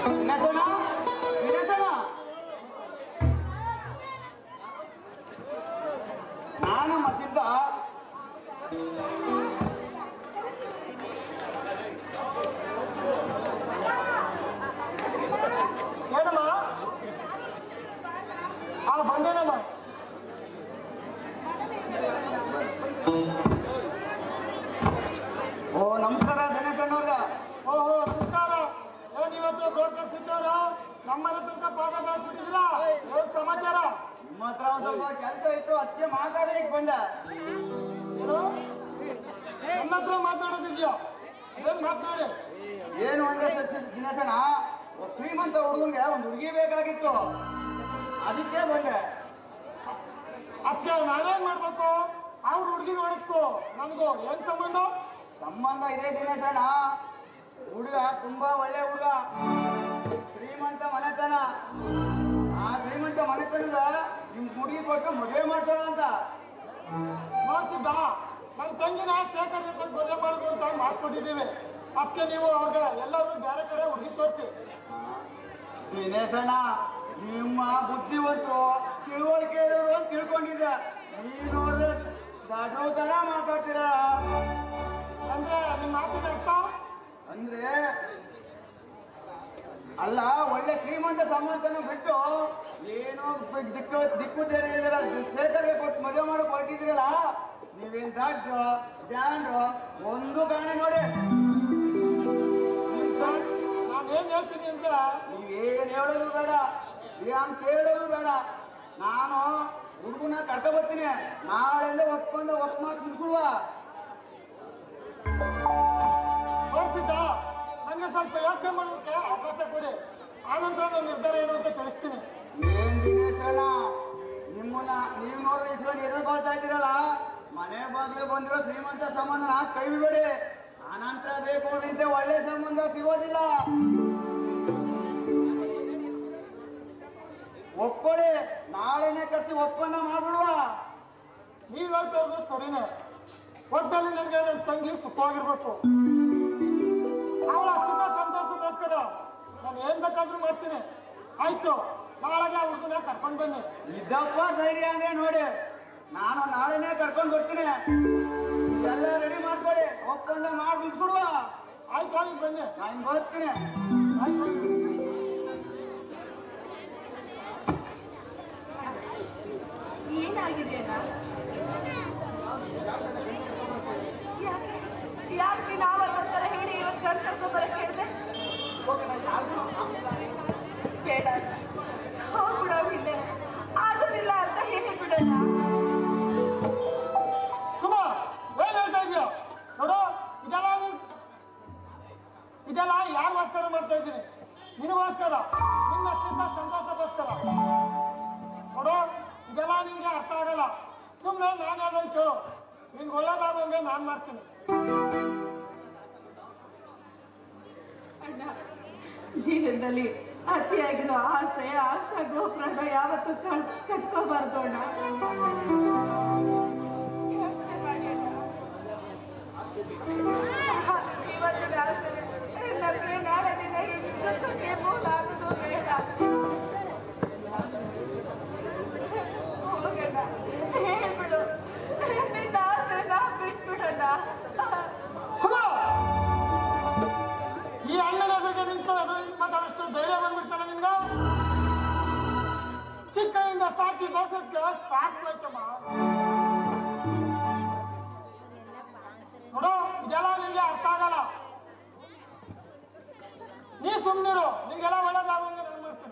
ದಿನೇಶಣ್ಣ ದಿನೇಶಣ್ಣ ನಾನು ಮಸಿದ್ದ ಏನಮ್ಮ ಆ ಬಂದೇನಮ್ಮ ಓ ನಮಸ್ಕಾರ ದಿನೇಶಣ್ಣವ್ರ ಓ ಓ ನಮಸ್ಕಾರ ಏನ್ ಇವತ್ತು ಗೋಡ್ ಕಳ್ಸಿದ್ದವ್ರ ನಮ್ಮನೆ ತನಕ ಪಾದ ಬೆಳೆಸ್ಬಿಟ್ಟಿದ್ರ ಏನ್ ಸಮಾಚಾರ ನಿಮ್ಮ ಹತ್ರ ಒಂದ್ ಸ್ವಲ್ಪ ಕೆಲಸ ಇತ್ತು ಅದಕ್ಕೆ ಮಾತಾಡಲಿಕ್ಕೆ ಬಂದೆ ಏನು ನನ್ನ ಹತ್ರ ಮಾತಾಡೋದಿದ್ಯಾ ಏನ್ ಮಾತನಾಡಿ ಏನು ಅಂದ್ರೆ ಸರ್ ದಿನೇಶಣ್ಣ ಒಬ್ಬ ಶ್ರೀಮಂತ ಹುಡುಗನ್ಗೆ ಒಂದು ಹುಡುಗಿ ಬೇಕಾಗಿತ್ತು ಅದಕ್ಕೆ ಬಂದೆ ಅದಕ್ಕೆ ನಾನೇನ್ ಮಾಡ್ಬೇಕು ಅವ್ರ ಹುಡುಗಿ ನೋಡಕ್ಕೂ ನನಗೂ ಏನ್ ಸಂಬಂಧ ಸಂಬಂಧ ಇದೆ ದಿನೇಶಣ್ಣ ಹುಡುಗ ತುಂಬಾ ಒಳ್ಳೆ ಹುಡುಗ ಶ್ರೀಮಂತ ಮನೆತನ ಆ ಶ್ರೀಮಂತ ಮನೆತನದ ನಿಮ್ ಹುಡುಗಿ ಕೊಟ್ಟು ಮದುವೆ ಮಾಡ್ಸೋಣ ಅಂತ ನೋಡ್ತಿದ್ದ ನನ್ನ ತಂಗಿನ ಶೇಖರ್ಗೆ ಕೊಟ್ಟು ಮದುವೆ ಮಾಡುದು ಅಂತ ಮಾಡಿಸ್ಕೊಟ್ಟಿದ್ದೀವಿ ಅದಕ್ಕೆ ನೀವು ಅವಾಗ ಎಲ್ಲರೂ ಬೇರೆ ಕಡೆ ಹುಡುಗಿ ತೋರಿಸಿ ದಿನೇಶಣ್ಣ ನಿಮ್ಮ ಬುದ್ಧಿವಂತರು ತಿಳುವಳಿಕೆ ಇರೋರು ಅಂತ ತಿಳ್ಕೊಂಡಿದ್ದೆ ನೀನು ನೋಡಿದ್ರೆ ದಡ್ರು ತರ ಮಾತಾಡ್ತೀರ ಅಂದ್ರೆ ನಿಮ್ಮ ಮಾತಿನ ಅರ್ಥ ಅಂದ್ರೆ ಅಲ್ಲ ಒಳ್ಳೆ ಶ್ರೀಮಂತ ಸಂಬಂಧನ ಬಿಟ್ಟು ಏನೋ ಬಿ- ದಿಕ್ಕು ದಿಕ್ಕು ಬೇರೆ ಇಲ್ದಿರ ಶೇಖರ್ಗೆ ಕೊಟ್ಟು ಮದುವೆ ಮಾಡಕ್ ಹೊರಟಿದ್ರಲ್ಲ ನೀವೇನ್ ದಡ್ರು ಜಾನ್ರು ಒಂದು ಕಾರಣ ನೋಡಿ ನಾನು ಏನ್ ಹೇಳ್ತೀನಿ ಅಂದ್ರೆ ನೀವೇನ್ ಹೇಳೋದು ಬೇಡ ಏನ್ ಕೇಳೋದು ಬೇಡ ನಾನು ಹುಡುಗನ ಕರ್ಕ ಬರ್ತೀನಿ ನಾಳೆಯಿಂದ ಒಪ್ಕೊಂಡು ಒಪ್ಪ ಮಾತು ಮುಗಿಸುವ ನೋಡ್ತಿದ್ದ ನನಗೆ ಸ್ವಲ್ಪ ಯೋಚನೆ ಮಾಡೋದಕ್ಕೆ ಅವಕಾಶ ಕೊಡಿ ಆನಂತರ ನಾನು ನಿರ್ಧಾರ ಏನು ಅಂತ ತಿಳಿಸ್ತೀನಿ ಏನ್ ದಿನೇಶಣ್ಣ ನಿಮ್ಮನ್ನ ನೀವು ನೋಡ್ರಿ ಇಟ್ಕೊಂಡು ಎದುರ್ಕೊಳ್ತಾ ಇದ್ದೀರಲ್ಲ ಮನೆ ಬಾಗ್ಲು ಬಂದಿರೋ ಶ್ರೀಮಂತ ಸಂಬಂಧನ ಕೈ ಬಿಡಿ ಅನಂತರ ಬೇಕು ಅಂತ ಒಳ್ಳೆ ಸಂಬಂಧ ಸಿಗೋದಿಲ್ಲ ಒಪ್ಕೊಳ್ಳಿ ನಾಳೆನೆ ಕರ್ಸಿ ಒಪ್ಪಂದ ಮಾಡ್ಬಿಡುವ ನೀವ್ ಹೇಳ್ತಾ ಇರೋದು ಸರಿನೇ ಒಟ್ಟಲ್ಲಿ ನನಗೆ ನನ್ನ ತಂಗಿ ಸುಖವಾಗಿರ್ಬೇಕು ಅವಳ ಸುಖ ಸಂತೋಷಕ್ಕೋಸ್ಕರ ನಾನು ಏನ್ ಬೇಕಾದ್ರೂ ಮಾಡ್ತೀನಿ ಆಯ್ತು ನಾಳೆಗೆ ಆ ಹುಡುಗನ ಕರ್ಕೊಂಡು ಬನ್ನಿ ಇದಪ್ಪ ಧೈರ್ಯ ಅಂದ್ರೆ ನೋಡಿ ನಾನು ನಾಳೆನೆ ಕರ್ಕೊಂಡು ಬರ್ತೀನಿ ಎಲ್ಲ ರೆಡಿ ಮಾಡ್ಕೊಳ್ಳಿ ಒಪ್ಪಂದ ಮಾಡಿ ಮುಗಿಸ್ಬಿಡುವ ಆಯ್ತು ಆಗಿ ಬನ್ನಿ ನಾನು ಬರ್ತೀನಿ ಆಯ್ತು ಏನಾಗಿದೆ ಅಣ್ಣ? ಯಾಕೆ- ಯಾಕೆ ನಾವು ಅದೊಂಥರ ಹೇಳಿ ಇವತ್ತು ಗಂಟು ಕರ್ಕೊಂಬರಕ್ಕೆ ಹೇಳಿದೆ ಬೇಡ ಹೋಗ್ಬಿಡೋ ಹಿಂದೆ ಆಗೋದಿಲ್ಲ ಅಂತ ಹೇಳಿ ಬಿಡೋಣ ಕುಮಾರ್ ಏನ್ ಹೇಳ್ತಾ ಇದೀಯ ನೋಡು ಇದೆಲ್ಲ ನೀನ್- ಇದೆಲ್ಲ ಯಾರಿಗೋಸ್ಕರ ಮಾಡ್ತಾ ಇದ್ದೀನಿ ನಿನಗೋಸ್ಕರ ನಿನ್ನ ಸುಖ ಸಂತೋಷಕ್ಕೋಸ್ಕರ ನೋಡು ಇದೆಲ್ಲ ನಿನ್ಗೆ ಅರ್ಥ ಆಗಲ್ಲ ಸುಮ್ಮನೆ ನಾನು ಅದನ್ನು ಕೇಳು ನಿನ್ಗೆ ಒಳ್ಳೇದಾದಂಗೆ ನಾನು ಮಾಡ್ತೀನಿ ಅಣ್ಣ ಜೀವನದಲ್ಲಿ ಅತಿಯಾಗಿರೋ ಆಸೆ ಆಶಾ ಗೋಪುರನ ಯಾವತ್ತೂ ಕಟ್ ಕಟ್ಕೋಬಾರ್ದು ಅಣ್ಣ ಯೋಚ್ನೆ ಮಾಡಿ ಅಣ್ಣ. ಇವತ್ತಿನ ಆಸೆ ಇಲ್ಲದ್ರೆ ನಾಳೆ ದಿನ ಈ ದುಃಖಕ್ಕೆ ಮೂಲ ಆಗೋದು ಬೇಡ ಹೋಗಣ್ಣ ಹೇಳ್ಬಿಡು ನಿನ್ನ ಆಸೆನ ಬಿಟ್ಬಿಡಣ್ಣ ಕುಮಾರ್ ಈ ಅಣ್ಣನ ಎದುರಿಗೆ ನಿಂತು ಎದುರು ಮಾತಾಡೋಷ್ಟು ಧೈರ್ಯ ಬಂದ್ಬಿಡ್ತಾನೆ ನಿಮ್ಗೆ ಚಿಕ್ಕಯಿಂದ ಸಾಕಿ ಬೆಳೆಸೋದಕ್ಕೆ ಸಾಕ್ಬೇಕಮ್ಮ ನೋಡು ಇದೆಲ್ಲ ನಿಮ್ಗೆ ಅರ್ಥ ಆಗಲ್ಲ ನೀ ಸುಮ್ಮನಿರು ನಿಮ್ಗೆಲ್ಲ ಒಳ್ಳೇದಾಗುವಂಗೆ ನಾನು ಮಾಡ್ತೀನಿ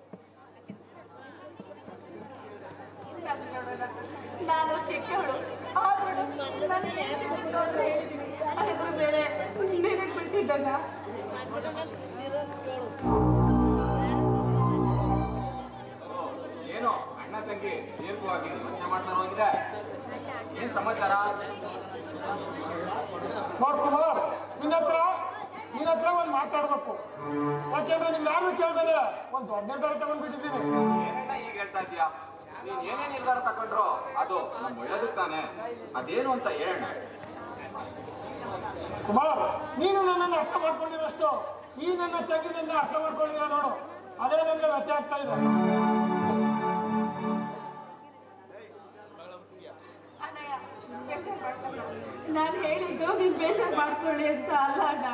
ನಾನು ಚಿಕ್ಕವಳು ಆದ್ರೂ ನನಗೆ ಗೊತ್ತು ಅಂತ ಹೇಳಿದ್ದೀನಿ ಅದ್ರ ಮೇಲೆ ನಿನಗೆ ಬಿಟ್ಟಿದ್ದಲ್ಲ ಏನು ಅಣ್ಣ ತಂಗಿ ದೀರ್ಘವಾಗಿ ಯೋಚನೆ ಮಾಡ್ತಾ ಹೋಗಿದೆ ಏನ್ ಸಮಾಚಾರ ನೋಡ್ ಕುಮಾರ್ ನಿನ್ನ ಹತ್ರ ನಿನ್ನ ಹತ್ರ ಒಂದು ಮಾತಾಡ್ಬೇಕು ಯಾಕೆಂದ್ರೆ ನಿಮ್ ಯಾರು ಕೇಳ್ದಾನೆ ಒಂದು ದೊಡ್ಡ ನಿರ್ಧಾರ ತಗೊಂಡ್ಬಿಟ್ಟಿದ್ದೀನಿ ಏನಣ್ಣ ಈಗ ಹೇಳ್ತಾ ಇದೀಯಾ ನೀನ್ ಏನೇ ನಿರ್ಧಾರ ತಗೊಂಡ್ರು ಅದು ನಮ್ ಒಳ್ಳೇದಕ್ ತಾನೆ ಅದೇನು ಅಂತ ಹೇಳಣ್ಣ ಕುಮಾರ್ ನೀನು ನನ್ನನ್ನು ಅರ್ಥ ಮಾಡ್ಕೊಂಡಿರೋಷ್ಟು ಈ ನನ್ನ ತಂಗಿನಿಂದ ಅರ್ಥ ಮಾಡ್ಕೊಳ್ಳಿಲ್ಲ ನೋಡು ಅದೇ ನನಗೆ ವ್ಯತ್ಯಾಸ ಆಗ್ತಾ ಇದೆ ಅಣ್ಣಯ್ಯ ಬೇಜಾರ್ ಮಾಡ್ಕೊಂಡ ನಾನು ಹೇಳಿದ್ದು ನೀನ್ ಬೇಜಾರ್ ಮಾಡ್ಕೊಳ್ಳಿ ಅಂತ ಅಲ್ಲ ಅಣ್ಣ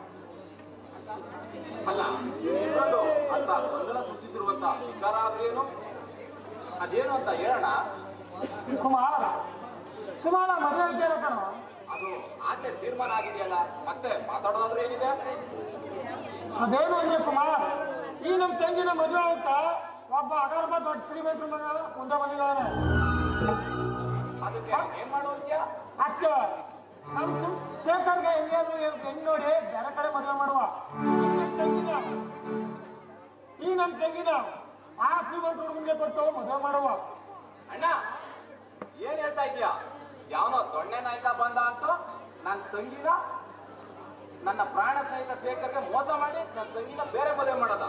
ಅಲ್ಲ ಇದ್ರಲ್ಲೂ ಅಂತ ಗೊಂದಲ ಸೃಷ್ಟಿಸಿರುವಂತ ವಿಚಾರ ಆದ್ರೆ ಏನು ಅದೇನು ಅಂತ ಹೇಳೋಣ ಕುಮಾರ್ ಸುಮಾರ ಮದುವೆ ವಿಚಾರ ಕಣ ಅದು ಆಗ್ಲೇ ತೀರ್ಮಾನ ಆಗಿದೆಯಲ್ಲ ಮತ್ತೆ ಮಾತಾಡೋದಾದ್ರೂ ಏನಿದೆ ಅದೇನು ಅಂದ್ರೆ ಕುಮಾರ್ ಈ ನಮ್ಮ ತಂಗಿನ ಮದುವೆ ಅಂತ ಒಬ್ಬ ಅಗರ್ಭ ದೊಡ್ಡ ಶ್ರೀಮಂತರ ಮಗ ಮುಂದೆ ಬಂದಿದ್ದಾನೆ ಅದಕ್ಕೆ ಏನ್ ಮಾಡುವಂತ್ಯ ಅಕ್ಕೆ ನಮ್ ಸು- ಶೇಖರ್ಗೆ ಎಲ್ಲಿಯಾದ್ರೂ ಹೆಣ್ಣು ನೋಡಿ ಬೇರೆ ಕಡೆ ಮದುವೆ ಮಾಡುವ ಈ ನಮ್ ತಂಗಿನ ಈ ನಮ್ಮ ತಂಗಿನ ಆ ಶ್ರೀಮಂತರ ಮುಂದೆ ಕೊಟ್ಟು ಮದುವೆ ಮಾಡುವ ಅಣ್ಣ ಏನ್ ಹೇಳ್ತಾ ಇದೀಯಾ ಯಾವನೋ ದೊಣ್ಣೆ ನಾಯಕ ಬಂದ ಅಂತ ನನ್ನ ತಂಗಿನ ನನ್ನ ಪ್ರಾಣ ಸ್ನೇಹಿತ ಶೇಖರ್ಗೆ ಮೋಸ ಮಾಡಿ ನನ್ನ ತಂಗಿನ ಬೇರೆ ಮದುವೆ ಮಾಡೋದ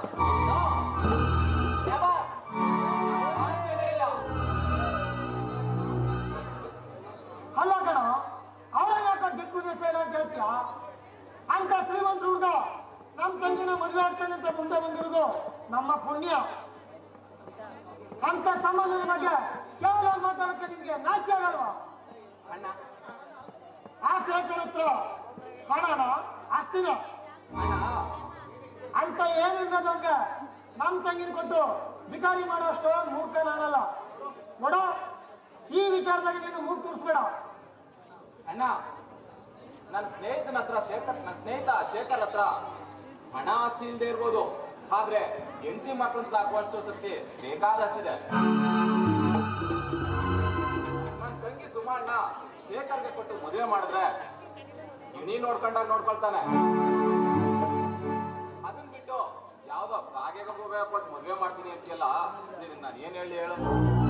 ಯಾವ? ಸಾಧ್ಯನೇ ಇಲ್ಲ ಅಲ್ಲ ಕಣ ಅವರ ಯಾಕ ದಿಕ್ಕು ದಿವಸ ಇಲ್ಲ ಅಂತ ಹೇಳ್ತೀಯ ಅಂತ ಶ್ರೀಮಂತ ಹುಡುಗ ನಮ್ಮ ತಂಗಿನ ಮದುವೆ ಆಗ್ತಾನೆ ಅಂತ ಮುಂದೆ ಬಂದಿರೋದು ನಮ್ಮ ಪುಣ್ಯ ಅಂತ ಸಂಬಂಧದ ಬಗ್ಗೆ ಕೇವಲ ಮಾತಾಡಕ್ಕೆ ನಿಮ್ಗೆ ನಾಚೆ ಆಗಲ್ವಾ ಅಣ್ಣ ಆ ಶೇಖರ್ ಹತ್ರ ಹಣನ ಆಸ್ತಿನ ಅಣ್ಣ ಅಂತ ಏನಿಲ್ಲ ನಮ್ಗೆ ನಮ್ಮ ತಂಗಿನ ಕೊಟ್ಟು ಬಿಕಾರಿ ಮಾಡುವಷ್ಟು ಮೂರ್ಖ ನಾನಲ್ಲ ನೋಡ ಈ ವಿಚಾರದಾಗ ನೀನು ಮೂಗ್ ತೋರಿಸ್ಬೇಡ ಅಣ್ಣ ನನ್ನ ಸ್ನೇಹಿತನ ಹತ್ರ ಶೇಖರ್ ನನ್ನ ಸ್ನೇಹಿತ ಶೇಖರ್ ಹತ್ರ ಹಣ ಆಸ್ತಿ ಇಲ್ಲದೆ ಇರ್ಬೋದು ಆದ್ರೆ ಹೆಂಡತಿ ಮಕ್ಕಳನ್ನ ಸಾಕುವಷ್ಟು ಶಕ್ತಿ ಬೇಕಾದಷ್ಟಿದೆ ನನ್ನ ತಂಗಿ ಸುಮಣ್ಣ ಶೇಖರ್ಗೆ ಕೊಟ್ಟು ಮದುವೆ ಮಾಡಿದ್ರೆ ನೀ ನೋಡ್ಕೊಂಡಾಗ ನೋಡ್ಕೊಳ್ತಾನೆ ಅದನ್ ಬಿಟ್ಟು ಯಾವ್ದೋ ಕಾಗೆಗೆ ಮದುವೆ ಕೊಟ್ಟು ಮದುವೆ ಮಾಡ್ತೀನಿ ಅಂತೀಯಲ್ಲ ಇದನ್ನ ನಾನು ಏನ್ ಹೇಳಿ ಹೇಳು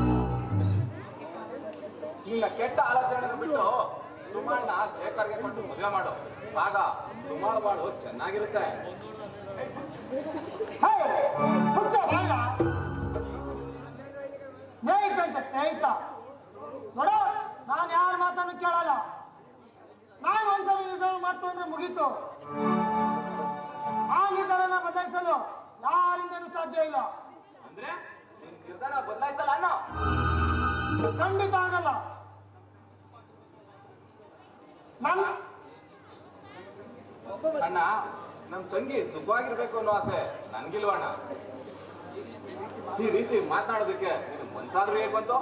ನಿನ್ನ ಕೆಟ್ಟ ಆಲೋಚನೆ ಬಿಟ್ಟು ಸುಮಣ್ಣ ಶೇಖರ್ಗೆ ಕೊಟ್ಟು ಮದುವೆ ಮಾಡು ಆಗ ಸುಮಾರು ಬಾಳು ಚೆನ್ನಾಗಿರುತ್ತೆ ಹೇ, ಹುಚ್ಚ ಬಾಯ್ಲ. ಸ್ನೇಹಿತ ಅಂತ ಸ್ನೇಹಿತ ನೋಡ ನಾನು ಯಾರ ಮಾತನ್ನು ಕೇಳಲ್ಲ ನಾನು ಒಂದ್ಸಲ ನಿರ್ಧಾರ ಮಾಡ್ತು ಅಂದ್ರೆ ಮುಗೀತು ಆ ನಿರ್ಧಾರನ ಬದಲಾಯಿಸಲು ಯಾರಿಂದನೂ ಸಾಧ್ಯ ಇಲ್ಲ ಅಂದ್ರೆ ನಿನ್ ನಿರ್ಧಾರ ಬದಲಾಯಿಸಲ್ಲ ಅನ್ನೋ ಖಂಡಿತ ಆಗಲ್ಲ ನನ್ನ ಅಣ್ಣ ನಮ್ ತಂಗಿ ಸುಖವಾಗಿರ್ಬೇಕು ಅನ್ನೋ ಆಸೆ ನನ್ಗಿಲ್ವಣ್ಣ ಈ ರೀತಿ ಮಾತನಾಡೋದಕ್ಕೆ ನಿನ್ ಮನ್ಸಾದ್ರೂ ಹೇಗ್ ಬಂತು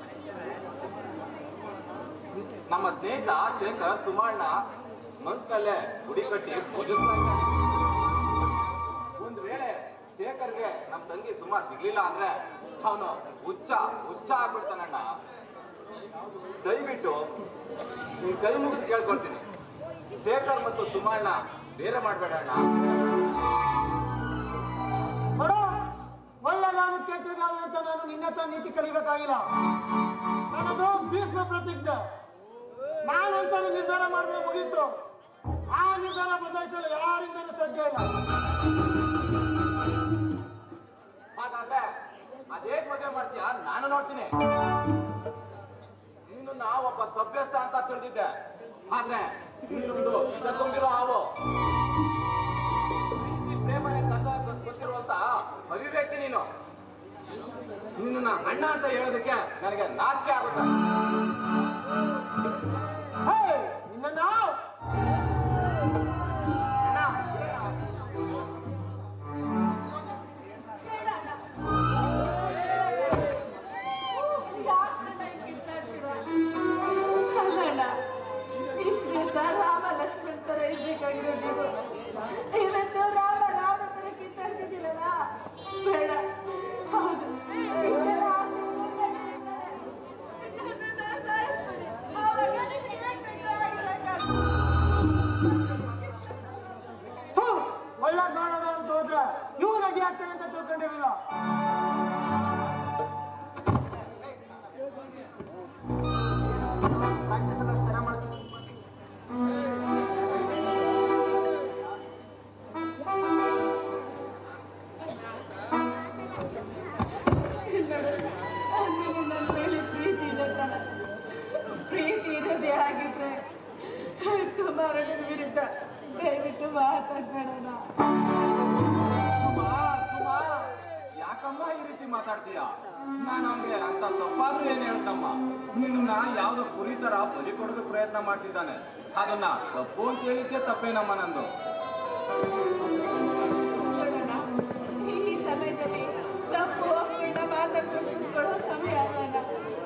ನಮ್ಮ ಸ್ನೇಹಿತ ಶೇಖರ್ ಸುಮಣ್ಣ ಮನ್ಸ್ನಲ್ಲೇ ಗುಡಿ ಕಟ್ಟಿ ಪೂಜಿಸ್ತಾ ಇದ್ದಾನೆ ಒಂದ್ ವೇಳೆ ಶೇಖರ್ಗೆ ನಮ್ ತಂಗಿ ಸುಮ ಸಿಗ್ಲಿಲ್ಲ ಅಂದ್ರೆ ಅವನು ಹುಚ್ಚ ಹುಚ್ಚ ಆಗ್ಬಿಡ್ತಾನಣ್ಣ ದಯವಿಟ್ಟು ನಿನ್ ಕೈ ಮುಗಿದು ಕೇಳ್ಕೊಳ್ತೀನಿ ಶೇಖರ್ ಮತ್ತು ಸುಮಣ್ಣ ಬೇರೆ ಮಾಡ್ಬೇಡ ಅಣ್ಣ ನೋಡ ಒಳ್ಳೆದಾದ್ರು ಕೆಟ್ಟದಾದ್ರು ಅಂತ ನಾನು ನಿನ್ನ ಹತ್ರ ನೀತಿ ಕಲಿಬೇಕಾಗಿಲ್ಲ ನನ್ನದು ಭೀಷ್ಮ ಪ್ರತಿಜ್ಞೆ ನಾನು ಒಂದ್ಸರಿ ನಿರ್ಧಾರ ಮಾಡಿದ್ರೆ ಮುಗೀತು ಆ ನಿರ್ಧಾರ ಬದಲಾಯಿಸಲು ಯಾರಿಂದನೂ ಸಾಧ್ಯ ಇಲ್ಲ ಹಾಗಾದ್ರೆ ಅದೇಗ್ ಮದುವೆ ಮಾಡ್ತೀಯ ನಾನು ನೋಡ್ತೀನಿ ನಿನ್ನ ಒಬ್ಬ ಸಭ್ಯಸ್ಥ ಅಂತ ತಿಳಿದಿದ್ದೆ ಆದ್ರೆ ನೀನೊಂದು ವಿಷ ತುಂಬಿರೋ ಹಾವು ಪ್ರೀತಿ ಪ್ರೇಮನೆ ತಂದ ಗೊತ್ತಿರುವಂತ ಅವಿವೇಕಿ ನೀನು ನಿನ್ನ ಅಣ್ಣ ಅಂತ ಹೇಳೋದಕ್ಕೆ ನನಗೆ ನಾಚಿಕೆ ಆಗುತ್ತೆ ಹೇ ನಿನ್ನ ಬೇಡ ಅಣ್ಣ ಯಾಕಣ್ಣ ಹಿಂಗ್ ಕಿತ್ತಾಡ್ತೀರಾ? ಅಲ್ಲಣ್ಣ ಇಷ್ಟು ದಿವಸ ರಾಮ ಲಕ್ಷ್ಮಣ್ ತರ ಇರ್ಬೇಕಾಗಿರೋ ನೀವು ಇವತ್ತು ರಾಮ ರಾಮ ತರ ಕಿತ್ತಾಡ್ತಿದ್ದೀರಲ್ಲ ಬೇಡ ಹೌದು ಇಷ್ಟೆಲ್ಲ ಆದ್ಮೇಲೆ ನನ್ನನ್ನ ಸಾಯಿಸ್ಬಿಡಿ. ಆವಾಗ ನಿಮ್ಗೆ ಹೇಗ್ ಬೇಕೋ ಹಾಗೆ ಇರಕ್ಕಾಗ್ತದೆ. ಒಳ್ಳೇದ್ ಮಾಡೋದು ಅಂತ ಹೋದ್ರೆ ಇವ್ರು ಅಡ್ಡಿ ಆಗ್ತಾನೆ ಅಂತ ತಿಳ್ಕೊಂಡಿರಲಿಲ್ಲ ಪ್ರಾಕ್ಟೀಸ್ ಎಲ್ಲ ಅಷ್ಟು ಚೆನ್ನಾಗಿ ಮಾಡ್ತೀನಿ ಅವ್ನಿಗೆ ನನ್ನ ಮೇಲೆ ಪ್ರೀತಿ ಇದೆ ಕಣ. ಪ್ರೀತಿ ಇರೋದೇ ಆಗಿದ್ರೆ ಕುಮಾರನ ವಿರುದ್ಧ ದಯವಿಟ್ಟು ಮಾತಾಡ್ಬೇಡಣ ಮಾತಾಡ್ತೀಯ ನಾನು ಅವ್ನಿಗೆ ಅಂತ ತಪ್ಪಾದ್ರೂ ಏನ್ ಹೇಳ್ತಮ್ಮ ನಿನ್ನ ಯಾವ್ದೋ ಕುರಿ ತರ ಬಲಿ ಕೊಡೋದು ಪ್ರಯತ್ನ ಮಾಡ್ತಿದ್ದಾನೆ ಅದನ್ನ ತಪ್ಪು ಅಂತ ಹೇಳಿದ್ದೆ ತಪ್ಪೇನಮ್ಮ ನಂದು ನೋಡೋಣ ಈ ಸಮಯದಲ್ಲಿ ತಪ್ಪು ಒಪ್ಪಿನ ಮಾತಾಡ್ಕೊಂಡು ಕೂತ್ಕೊಳ್ಳೋ ಸಮಯ ಅಲ್ಲ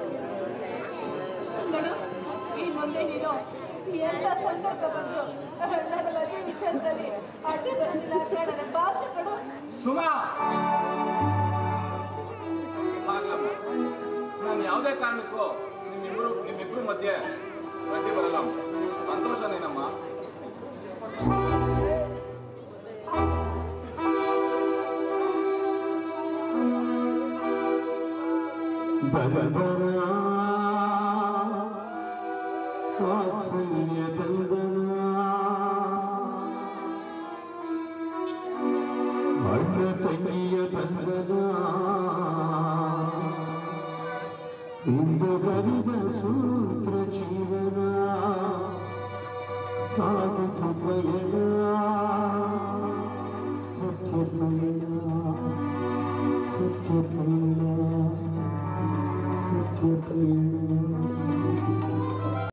ನೋಡು ಈ ಮುಂದೆ ನೀನು ಎಂತ ಸಂದರ್ಭ ಬಂದ್ರು ನನ್ನ ಮದುವೆ ವಿಚಾರದಲ್ಲಿ ಅಡ್ಡಿ ಬರೋದಿಲ್ಲ ಅಂತ ನನ್ನ ಭಾಷೆ ಕೊಡು ಸುಮಾ ಆಗ್ಲಮ್ಮ ನಾನು ಯಾವುದೇ ಕಾರಣಕ್ಕೂ ನಿಮ್ಮಿಬ್ರು ನಿಮ್ಮಿಬ್ರು ಮಧ್ಯೆ ಗಟ್ಟಿ ಬರಲ್ಲ ಸಂತೋಷನೇನಮ್ಮ ಬಂಧನ ವಾತ್ಸಲ್ಯ ಬಂಧನ ಅಣ್ಣ ತಂಗಿಯ ಬಂಧನ ಇಂದು ಬರಿದ ಸೂತ್ರ ಜೀವನ ಸಾಗಿತು ಪಯಣ ಸತ್ಯ ಪಯಣ ಸತ್ಯ ಪಯಣ ಸತ್ಯ ಪಯಣ